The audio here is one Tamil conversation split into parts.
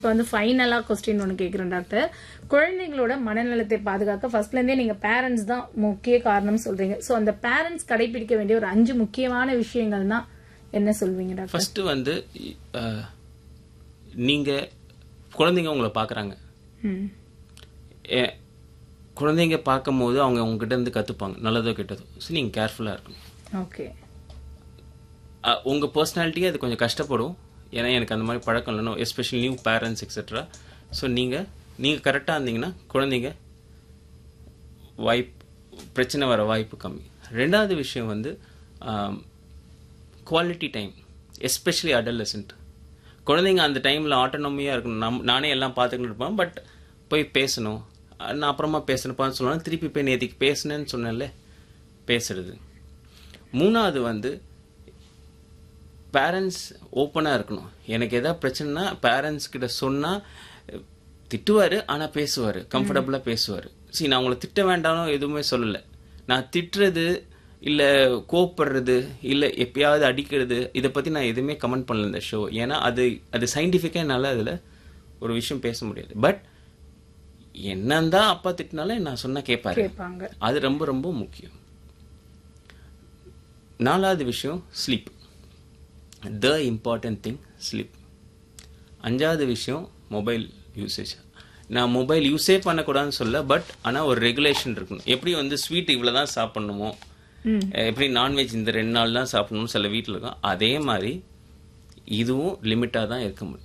இப்போ வந்து ஃபைனலா கொஸ்டின் ஒன்று கேட்குறேன் டாக்டர் குழந்தைங்களோட மனநலத்தை பாதுகாக்க ஃபர்ஸ்ட்ல இருந்தே நீங்க பேரண்ட்ஸ் தான் முக்கிய காரணம் சொல்றீங்க ஸோ அந்த பேரண்ட்ஸ் கடைபிடிக்க வேண்டிய ஒரு அஞ்சு முக்கியமான விஷயங்கள்னா என்ன சொல்வீங்க டாக்டர் ஃபர்ஸ்ட் வந்து அஹ், நீங்க குழந்தைங்க உங்களை பார்க்குறாங்க ம் குழந்தைங்க பார்க்கும்போது அவங்க உங்ககிட்ட இருந்து கற்றுப்பாங்க நல்லதோ கெட்டதோ ஸோ நீங்கள் கேர்ஃபுல்லாக இருக்கணும் ஓகே அஹ், உங்க பர்சனாலிட்டியே அது கொஞ்சம் கஷ்டப்படும் ஏன்னா எனக்கு அந்த மாதிரி பழக்கம் இல்லைன்னு especially new parents etcetera so நீங்கள் நீங்கள் கரெக்டாக இருந்தீங்கன்னா குழந்தைங்க வாய்ப்பு பிரச்சனை வர வாய்ப்பு கம்மி ரெண்டாவது விஷயம் வந்து குவாலிட்டி டைம் எஸ்பெஷலி அடலசன்ட் குழந்தைங்க அந்த டைமில் ஆட்டோனமியாக இருக்கணும் நம் நானே எல்லாம் பார்த்துக்கிட்டு இருப்பேன் பட் போய் பேசணும் அஹ் நான் அப்புறமா பேசணுப்பான்னு சொல்லலாம் திருப்பி போய் நேற்றுக்கு பேசுனேன்னு சொன்னேன்ல பேசுறது மூணாவது வந்து பேரண்ட்ஸ் ஓப்பனாக இருக்கணும் எனக்கு எதாவது பிரச்சனைனா பேரண்ட்ஸ் கிட்ட சொன்னால் திட்டுவார் ஆனால் பேசுவார் கம்ஃபர்டபுளாக பேசுவார் சரி நான் உங்களை திட்ட வேண்டாம்னு எதுவுமே சொல்லலை நான் திட்டுறது இல்லை கோப்படுறது இல்லை எப்பயாவது அடிக்கிறது இதை பற்றி நான் எதுவுமே கமெண்ட் பண்ணல இந்த ஷோ ஏன்னா அது அது சயின்டிஃபிக்காக என்னால் அதில் ஒரு விஷயம் பேச முடியாது பட் என்னன்னு தான் அப்பா திட்டினாலும் நான் சொன்னா கேட்பாரு கேட்பாங்க அது ரொம்ப ரொம்ப முக்கியம் நாலாவது விஷயம் sleep the important thing sleep அஞ்சாவது விஷயம் மொபைல் யூசேஜ் நான் மொபைல் யூஸே பண்ணக்கூடாதுன்னு சொல்ல பட் ஆனால் ஒரு ரெகுலேஷன் இருக்கணும் எப்படி வந்து ஸ்வீட் இவ்வளோ தான் சாப்பிடணுமோ ம் எப்படி நான்வெஜ் இந்த ரெண்டு நாள் தான் சாப்பிடணும்னு சில வீட்டில் இருக்கும் அதே மாதிரி இதுவும் லிமிட்டாக தான் இருக்க முடியும்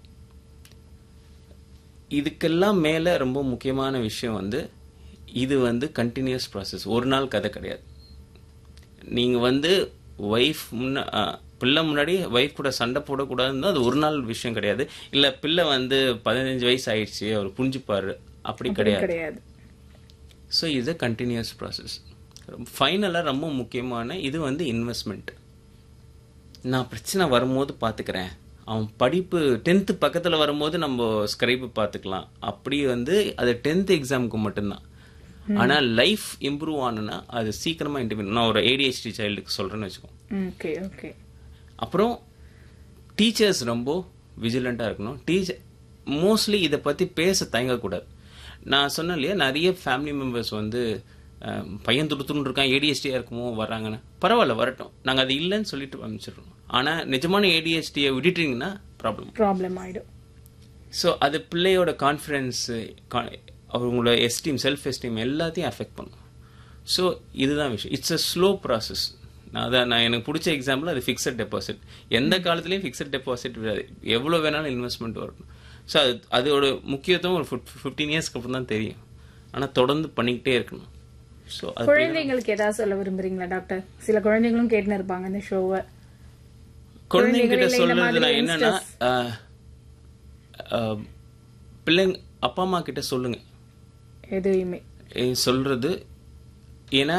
இதுக்கெல்லாம் மேலே ரொம்ப முக்கியமான விஷயம் வந்து இது வந்து கண்டினியூஸ் ப்ராசஸ் ஒரு நாள் கதை கிடையாது நீங்கள் வந்து ஒய்ஃப் முன்ன ஆ, பிள்ளை முன்னாடி ஒய்ஃப் கூட சண்டை போடக்கூடாதுன்னு அது ஒரு நாள் விஷயம் கிடையாது இல்லை பிள்ளை வந்து பதினஞ்சு வயசு ஆயிடுச்சு அவர் புரிஞ்சுப்பாரு அப்படி கிடையாது கிடையாது ஸோ இது கண்டினியூஸ் ப்ராசஸ் ஃபைனலாக ரொம்ப முக்கியமான இது வந்து இன்வெஸ்ட்மெண்ட் நான் பிரச்சனை வரும்போது பார்த்துக்கிறேன் அவன் படிப்பு டென்த்து பக்கத்தில் வரும்போது நம்ம ஸ்கிரைப் பார்த்துக்கலாம் அப்படி வந்து அது டென்த் எக்ஸாமுக்கு மட்டும்தான் ஆனால் லைஃப் இம்ப்ரூவ் ஆனுன்னா அது சீக்கிரமாக இன்டிமெண்ட் நான் ஒரு ஏடிஹெச்டி சைல்டுக்கு சொல்கிறேன்னு வச்சுக்கோ ஓகே ஓகே அப்புறம் டீச்சர்ஸ் ரொம்ப விஜிலண்ட்டாக இருக்கணும் டீச்சர் மோஸ்ட்லி இதை பற்றி பேச தயங்கக்கூடாது நான் சொன்னேன் இல்லையா நிறைய ஃபேமிலி மெம்பர்ஸ் வந்து அஹ், பையன் துருத்துன்னு இருக்கான் ஏடிஎஸ்டியாக இருக்குமோ வர்றாங்கன்னு பரவாயில்ல வரட்டும் நாங்கள் அது இல்லைன்னு சொல்லிட்டு அனுப்பிச்சிடுறோம் ஆனால் நிஜமான ஏடிஎஸ்டியை விட்டுட்டீங்கன்னா ப்ராப்ளம் ப்ராப்ளம் ஆயிடும் ஸோ அது பிள்ளையோட கான்ஃபிடென்ஸு அவங்களோட எஸ்டீம் செல்ஃப் எஸ்டீம் எல்லாத்தையும் அஃபெக்ட் பண்ணும் ஸோ இதுதான் விஷயம் இட்ஸ் அ ஸ்லோ ப்ராசஸ் நான் அதான் நான் எனக்கு பிடிச்ச எக்ஸாம்பிள் அது ஃபிக்ஸட் டெபாசிட் எந்த காலத்துலேயும் ஃபிக்ஸட் டெபாசிட் விடாது எவ்வளோ வேணாலும் இன்வெஸ்ட்மெண்ட் வரணும் ஸோ அது அதோட முக்கியத்துவம் ஒரு ஃபிஃப்டீன் இயர்ஸ்க்கு அப்புறம் தான் தெரியும் ஆனால் தொடர்ந்து பண்ணிக்கிட்டே இருக்கணும் ஸோ அது குழந்தைங்களுக்கு ஏதாவது சொல்ல விரும்புறீங்களா டாக்டர் சில குழந்தைங்களும் கேட்டுன்னு இருப்பாங்க இந்த ஷோவை குழந்தைங்கிட்ட குழந்தைகளை இந்த சொல்றது நான் மாதிரி என்னன்னா ஆஹ், ஆஹ், பிள்ளைங்க அப்பா அம்மா கிட்ட சொல்லுங்க எதுவுமே இது சொல்றது ஏன்னா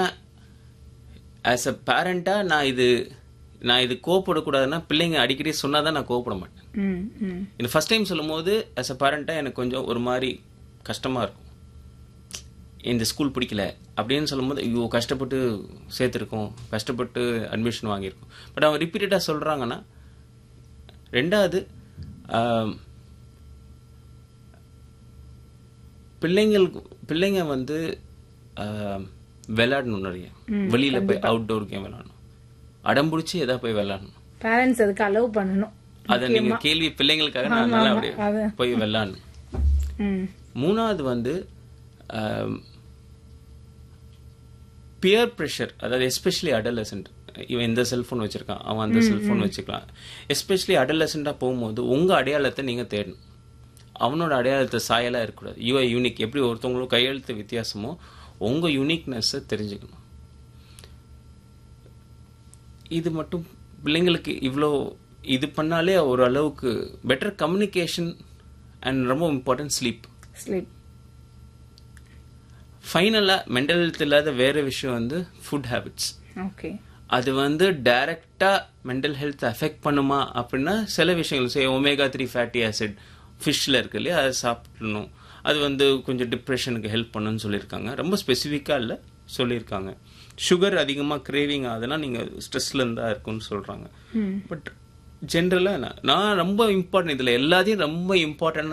ஆஸ் அ பேரண்டா நான் இது நான் இது கோவப்படக்கூடாதுன்னா பிள்ளைங்க அடிக்கடி சொன்னாதான் நான் கோவப்பட மாட்டேன் ம் ம் இந்த ஃபர்ஸ்ட் டைம் சொல்லும் போது ஆஸ் அ பேரண்டா எனக்கு கொஞ்சம் ஒரு மாதிரி கஷ்டமா இருக்கும் இந்த ஸ்கூல் பிடிக்கல அப்படின்னு சொல்லும்போது ஐயோ கஷ்டப்பட்டு சேர்த்துருக்கோம் கஷ்டப்பட்டு அட்மிஷன் வாங்கியிருக்கோம் பட் அவங்க ரிப்பீட்டடாக சொல்கிறாங்கன்னா ரெண்டாவது ஆம், பிள்ளைங்களுக்கு பிள்ளைங்க வந்து ஆம், விளையாடணும் நிறைய வெளியில போய் அவுட்டோர் கேம் விளையாடணும் அடம் பிடிச்சி எதா போய் விளையாடணும் பேரண்ட்ஸ் அதுக்கு அலோவ் பண்ணணும் அதை நீங்க கேள்வி பிள்ளைங்களுக்காக நான் நல்லா அப்படி அது. போய் விளையாடணும் ம் மூணாவது வந்து பியர் ப்ரெஷர் அதாவது எஸ்பெஷலி அடலசன்ட் இவன் இந்த செல்ஃபோன் வச்சிருக்கான் அவன் அந்த செல்ஃபோன் வச்சுக்கலாம் எஸ்பெஷலி அடலசென்ட்டாக போகும்போது உங்க அடையாளத்தை நீங்க தேடணும் அவனோட அடையாளத்தை சாயலா இருக்கக்கூடாது யூ யூனிக் எப்படி ஒருத்தவங்களும் கையெழுத்து வித்தியாசமோ உங்க யூனிக்னஸை தெரிஞ்சுக்கணும் இது மட்டும் பிள்ளைங்களுக்கு இவ்வளோ இது பண்ணாலே ஒரு அளவுக்கு பெட்டர் கம்யூனிகேஷன் அண்ட் ரொம்ப இம்பார்ட்டன்ட் ஸ்லீப் ஸ்லீப் ஃபைனலாக மென்டல் ஹெல்த் இல்லாத வேற விஷயம் வந்து ஃபுட் ஹேபிட்ஸ் ஓகே அது வந்து டைரக்டாக மென்டல் ஹெல்த் அஃபெக்ட் பண்ணுமா அப்படின்னா சில விஷயங்கள் say omega three fatty acid ஃபிஷ்ஷில் இருக்கு இல்லையா அதை சாப்பிடணும் அது வந்து கொஞ்சம் டிப்ரெஷனுக்கு ஹெல்ப் பண்ணுன்னு சொல்லியிருக்காங்க ரொம்ப ஸ்பெசிஃபிக்காக இல்லை சொல்லியிருக்காங்க சுகர் அதிகமாக கிரேவிங் ஆகுதுன்னா நீங்கள் ஸ்ட்ரெஸ்ல இருந்தா இருக்கும்னு சொல்கிறாங்க பட் ஜென்ரலாக நான் நான் ரொம்ப இம்பார்ட்டன்ட் இதில் எல்லாத்தையும் ரொம்ப இம்பார்ட்டன்ட்